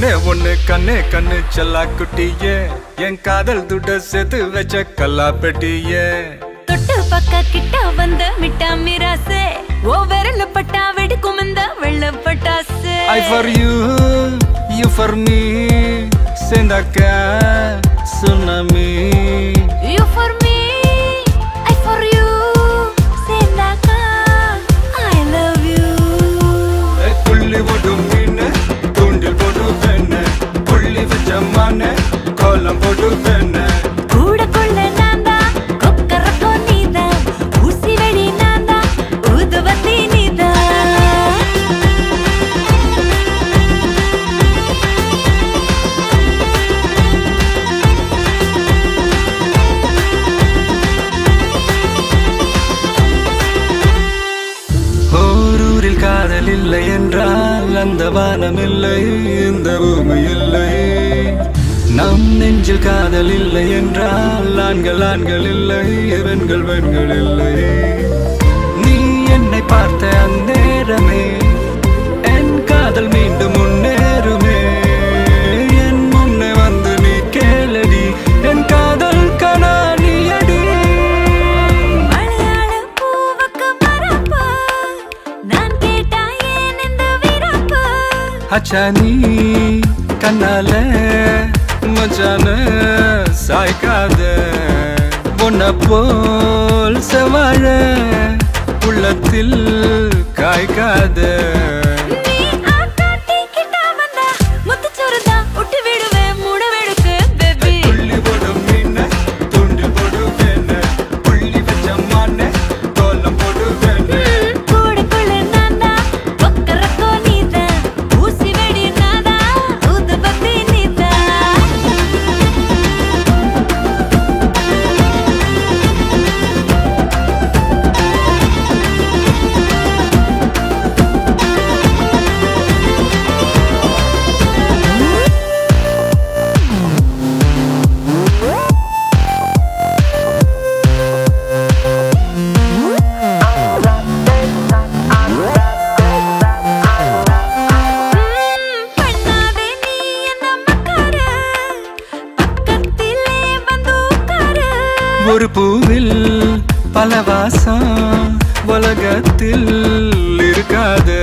ஒண்ணே ஒண்ணு கண்ணே கண்ணு செல்லா குட்டியே என் காதல் துட்ட சேர்த்து வச்ச கல்லா பெட்டியே தொட்டு பக்க கிட்ட வந்த மிட்டா மிராசே ஓ விரல் பட்டா வெடிக்கும் இந்த வெள்ள பட்டாசு I for you you for me சேர்ந்தாக்க tsunami you for me I for you சேர்ந்தாக்கா ஐ லவ் யூ துள்ளி போடும் மீன் தூண்டில் போடு பெண்ணு புள்ளி வச்ச மான கோலம் போடு பெண்ணு கூட கொள்ள நான்தா கொக்கரக்கோ நீதான் ஊசி வெடி நான்தா ஊதுவத்தி நீதான் ஓரூரில் காதல் இல்லை என்றால் அந்த வானம் இல்லை இந்த பூமி இல்லை நம் நெஞ்சில் காதல் இல்லை என்றால் ஆண்கள் ஆண்கள் இல்லை பெண்கள் பெண்கள் இல்லை நீ என்னை பார்த்த அந்நேரமே என் காதல் மீண்டும் முன்னேறுமே என் முன்னே வந்து நீ கேளடி என் காதல் கணானியடி மலையாள பூவுக்கு மரப்பு நான் கேட்டா ஏன் இந்த விரப்பு அச்சா நீ கண்ணால மச்சான சாய்க்காத பொன்ன போல் செவாழ உள்ளத்தில் காய்க்காத நீ ஆட்டாட்டி கிட்ட வந்தா முத்துச்சோறுதா விட்டு விடுவேன் மூட வெடுக்கு பேபி புள்ளி போடும் மீன தூண்டில் போடு வேண புள்ளி வச்ச மான கோலம் போடு வேண கூட கொள்ள நான்தா கொக்கரக்கோ நீதான் ஊசி வெடி நாதா ஊதுபத்தி நீதான் ம், பண்ணாதே நீ என்ன மக்காரு பக்கத்திலே வந்து உட்காரு ஒரு பூவில் பல வாசம் உலகத்தில் இருக்காது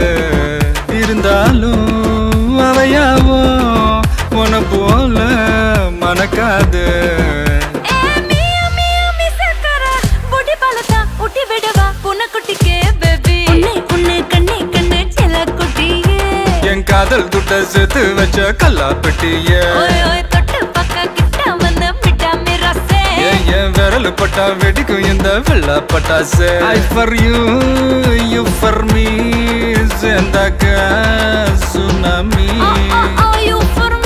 இருந்தாலும் அவையாவோ உன போல மணக்காது ஏ மியா மியா மிசக்கர பொடி பழத்தா ஊட்டி விடவா புனக்குட்டிக்கு பேபி உன்னை உன்னை கண்ணே கண்ணு செல்ல குட்டியே என் காதல் துட்ட சேர்த்து வச்ச கல்லா பெட்டிய ஓய் ஓய் தொட்டு பக்க கிட்ட வந்த மிட்டா மிரசே ஏன் என் விரல் பட்டா வெடிக்கும் இந்த வெள்ள பட்டாசு I for you you for me சேர்ந்தாக்க tsunami Oh, oh, oh, you for